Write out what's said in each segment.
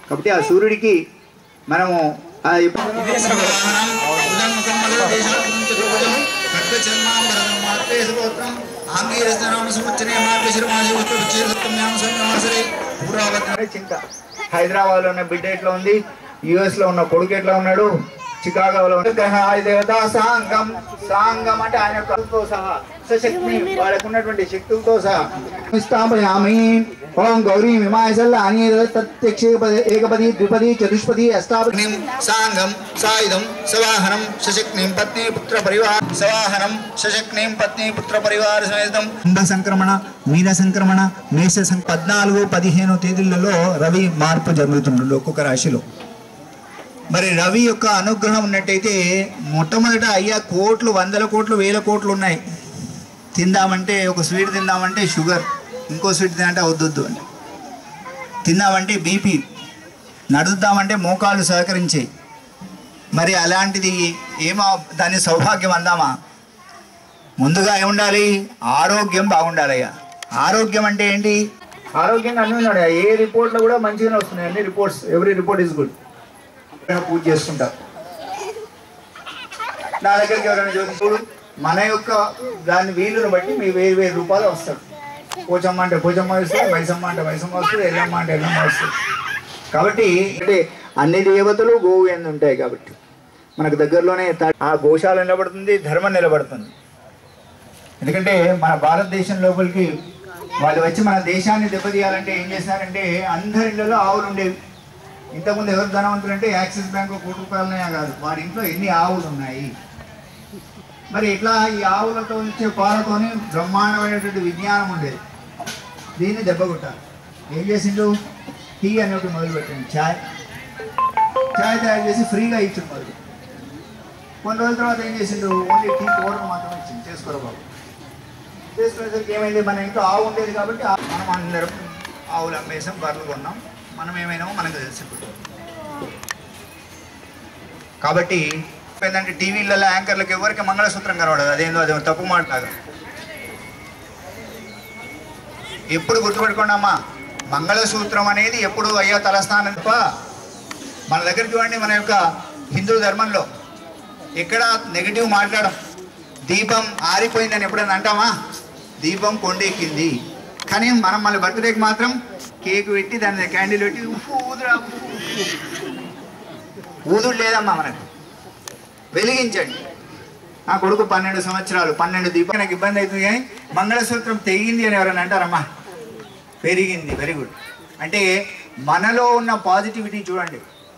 కాబట్టి ఆ సూర్యుడికి మనము ఆ ఎప్పుడు చింత హైదరాబాద్ లో ఉన్న బిడ్డ ఎట్లా ఉంది యుఎస్ లో ఉన్న కొడుకు ఎట్లా ఉన్నాడు చికాగోలో ఉన్న గ్రహాది దేవత సాంగం సాంగం అంటే ఆయన యొక్క శక్తులతో సహా సశక్తి వాళ్ళకు ఉన్నటువంటి శక్తులతో సహా స్థాపయామి ఓం గౌరీ విమాయసల్ల అని తత్యక్షేపది ఏకపది ద్విపది చతుష్పది అష్టాపది సాంగం సాయుధం సవాహనం సశక్తిం పత్ని పుత్ర పరివార సవాహనం సశక్తిం పత్ని పుత్ర పరివార సమేతం కుంభ సంక్రమణ మీన సంక్రమణ మేష సం పద్నాలుగు పదిహేను తేదీలలో రవి మార్పు జరుగుతుంటుంది ఒక్కొక్క రాశిలో మరి రవి యొక్క అనుగ్రహం ఉన్నట్టయితే మొట్టమొదట అయ్యా కోట్లు వందల కోట్లు వేల కోట్లు ఉన్నాయి తిందామంటే ఒక స్వీట్ తిందామంటే షుగర్ ఇంకో స్వీట్ తిందంటే వద్దొద్దు అని తిందామంటే బీపీ నడుద్దామంటే మోకాళ్ళు సహకరించాయి మరి అలాంటిది ఏమో దాన్ని సౌభాగ్యం అందామా ముందుగా ఏముండాలి ఆరోగ్యం బాగుండాలయ్యా ఆరోగ్యం అంటే ఏంటి ఆరోగ్యంగా అన్నీ ఉన్నాడు ఏ రిపోర్ట్లో కూడా మంచిగానే వస్తున్నాయి అన్ని reports every report is good పూజ చేసుకుంటారు నా దగ్గరికి ఎవరైనా జ్యోతిషుడు మన యొక్క దాని వీలుని బట్టి మీ వేరు వేరు రూపాయలు వస్తాడు పోచమ్మ అంటే పోచమ్మ వస్తుంది వైసమ్మ అంటే వైసమ్మ వస్తుంది ఎల్లమ్మ అంటే ఎల్లమ్మ వస్తుంది కాబట్టి అంటే అన్ని దేవతలు గోవు ఎందు ఉంటాయి కాబట్టి మనకు దగ్గరలోనే త- ఆ గోశాల నిలబడుతుంది ధర్మం నిలబడుతుంది ఎందుకంటే మన భారతదేశం లోపలికి వాళ్ళు వచ్చి మన దేశాన్ని దెబ్బతీయాలంటే ఏం చేశారంటే అందరి ఇళ్ళలో ఆవులు ఉండేవి ఇంతకుముందు ఎవరు ధనవంతులు అంటే యాక్సిస్ బ్యాంక్ కోటి రూపాయలనే కాదు వారి ఇంట్లో ఎన్ని ఆవులు ఉన్నాయి మరి ఇట్లా ఈ ఆవులతో వచ్చే పాలతోని బ్రహ్మాండమైనటువంటి విజ్ఞానం ఉండేది దీన్ని దెబ్బ కొట్టాలి ఏం చేసిండు టీ అని ఒకటి మొదలు పెట్టిండు ఛాయ్ ఛాయ్ తయారు చేసి ఫ్రీగా ఇచ్చిండు మొదలు కొన్ని రోజుల తర్వాత ఏం చేసిండు ఓన్లీ టీ పౌడర్ మాత్రమే ఇచ్చింది చేసుకోరు బాబు చేసుకునేసరికి ఏమైంది మన ఇంట్లో ఆవు ఉండేది కాబట్టి ఆ- మనం అందరం ఆవులు అమ్మేసాం బర్రెలు కొన్నాం మనం ఏమైనామో మనకు తెలుసు ఇప్పుడు కాబట్టి ఏంటంటే టీవీలలో యాంకర్లకు ఎవరికి మంగళసూత్రం కనబడదు అదేందో అది తప్పు మాట కాదు ఎప్పుడు గుర్తుపెట్టుకోండి అమ్మా మంగళసూత్రం అనేది ఎప్పుడు అయ్యా తలస్థానం తప్ప మన దగ్గర చూడండి మన యొక్క హిందూ ధర్మంలో ఎక్కడ నెగిటివ్ మాట్లాడడం దీపం ఆరిపోయిందని ఎప్పుడైనా అంటామా దీపం కొండెక్కింది కానీ మనం మన బర్త్డేకి మాత్రం కేక్ పెట్టి దాని మీద క్యాండిల్ పెట్టి ఉఫు ఊదురా ఉఫు, ఉఫు. ఊదుడు లేదమ్మా మనకు వెలిగించండి నా కొడుకు పన్నెండు సంవత్సరాలు పన్నెండు దీపం నాకు ఇబ్బంది అవుతుంది కానీ మంగళసూత్రం తెగింది అని ఎవరైనా అంటారమ్మా పెరిగింది వెరీ గుడ్ అంటే మనలో ఉన్న పాజిటివిటీ చూడండి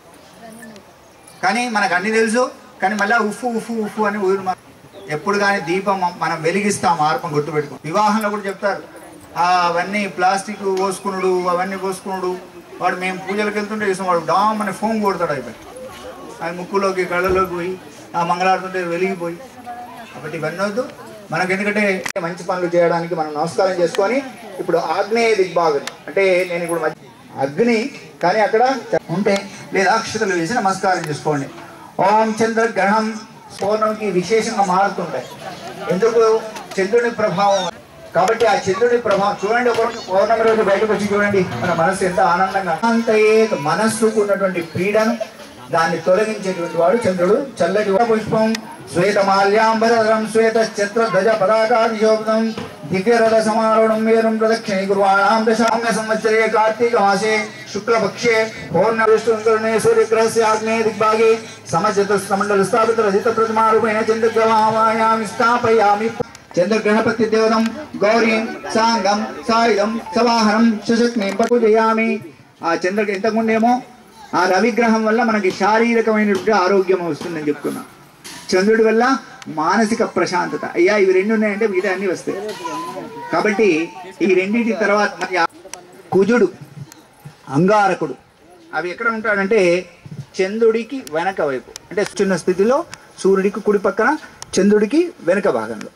కానీ మనకు అన్ని తెలుసు కానీ మళ్ళీ ఉఫ్ఫు ఉఫ్ఫు ఉఫ్ఫు అని ఊరు మా- ఎప్పుడు కానీ దీపం మనం వెలిగిస్తాం మార్పం గుర్తుపెట్టుకో వివాహంలో కూడా చెప్తారు ఆ, అవన్నీ ప్లాస్టిక్ పోసుకునుడు అవన్నీ పోసుకునుడు వాడు మేము పూజలకు వెళ్తుంటే చూసాం వాడు డామ్ అని ఫోన్ కొడతాడు అయిపోయి అది ముక్కులోకి కళ్ళలోకి పోయి ఆ మంగళాడుతుంటే వెలిగిపోయి కాబట్టి ఇవన్నీ వద్దు మనకు ఎందుకంటే మంచి పనులు చేయడానికి మనం నమస్కారం చేసుకొని ఇప్పుడు ఆగ్నేయ దిగ్భాగం అంటే నేను ఇప్పుడు మధ్య- అగ్ని కానీ అక్కడ ఉంటే లేదా అక్షతలు వేసి నమస్కారం చేసుకోండి ఓం చంద్రగ్రహం పౌర్ణమికి విశేషంగా మారుతుంటాయి ఎందుకు చంద్రుని ప్రభావం కాబట్టి ఆ చంద్రుని ప్రభావం చూడండి ఒక రోజు పౌర్ణమి రోజు బయటకు వచ్చి చూడండి మన మనస్సు ఎంత ఆనందంగా అంతయే మనస్సుకు ఉన్నటువంటి పీడను దాన్ని తొలగించేటువంటి వాడు చంద్రుడు చల్లటి పుష్పం శ్వేత మాల్యాంబరం శ్వేత ఛత్ర ధ్వజ పదాకాదిశోభం దివ్యరథ సమారోహణం వేరం ప్రదక్షిణే కుర్వాణాం దశాంగ సంవత్సరే కార్తీక మాసే శుక్లపక్షే పౌర్ణవిష్ణుకరణే సూర్యగ్రహస్య ఆగ్నేయ దిగ్భాగే సమచతుస్తమండల స్థాపిత రజిత ప్రతిమారూపేణ చంద్రగ్రహాయామి స్థాపయామి చంద్రగ్రహపతి దేవతం గౌరీం సాంగం సాయుధం సవాహనం శశక్ని పూజయామి ఆ చంద్ర ఇంతకుముందేమో ఆ రవిగ్రహం వల్ల మనకి శారీరకమైనటువంటి ఆరోగ్యం వస్తుందని చెప్పుకున్నాం చంద్రుడి వల్ల మానసిక ప్రశాంతత అయ్యా ఇవి రెండు ఉన్నాయంటే మిగతా అన్ని వస్తాయి కాబట్టి ఈ రెండింటి తర్వాత మరి ఆ కుజుడు అంగారకుడు అవి ఎక్కడ ఉంటాడంటే చంద్రుడికి వెనక వైపు అంటే చిన్న స్థితిలో సూర్యుడికి కుడి పక్కన చంద్రుడికి వెనక భాగంలో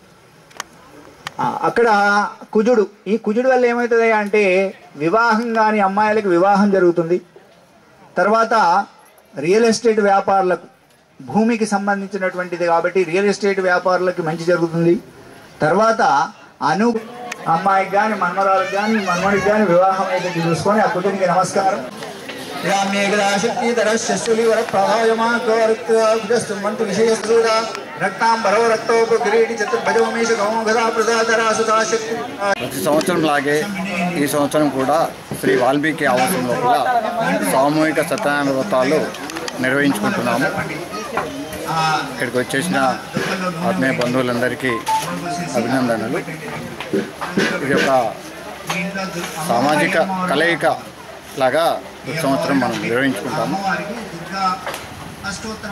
ఆ, అక్కడ కుజుడు ఈ కుజుడు వల్ల ఏమవుతుంది అంటే వివాహం కాని అమ్మాయిలకు వివాహం జరుగుతుంది తర్వాత రియల్ ఎస్టేట్ వ్యాపారులకు భూమికి సంబంధించినటువంటిది కాబట్టి రియల్ ఎస్టేట్ వ్యాపారులకు మంచి జరుగుతుంది తర్వాత అను అమ్మాయికి కానీ మన్మరాలకు కానీ మన్మడికి కానీ వివాహం అయితే చూసుకొని ఆ కుటుంబకి నమస్కారం రామ్యేకదాశక్తిధరస్యశ్వలివరప్రదాయమాగోరక్తస్తు విషయస్సూరా రక్తాంబరో రక్తోపగిరీడి చతుర్భజోమేష గౌమగదా ప్రదాధరా సుధాశక్తి ప్రతి సంవత్సరం లాగే ఈ సంవత్సరం కూడా శ్రీ వాల్మీకి ఆవాసం లోపల సామూహిక సత్యనారాయణ వ్రతాలు నిర్వహించుకుంటున్నాము ఇక్కడికి వచ్చేసిన ఆత్మీయ బంధువులందరికీ అభినందనలు ఇది ఒక సామాజిక కలయిక లాగా ప్రతి సంవత్సరం మనం నిర్వహించుకుంటాము అమ్మవారికి దుర్గా అష్టోత్తర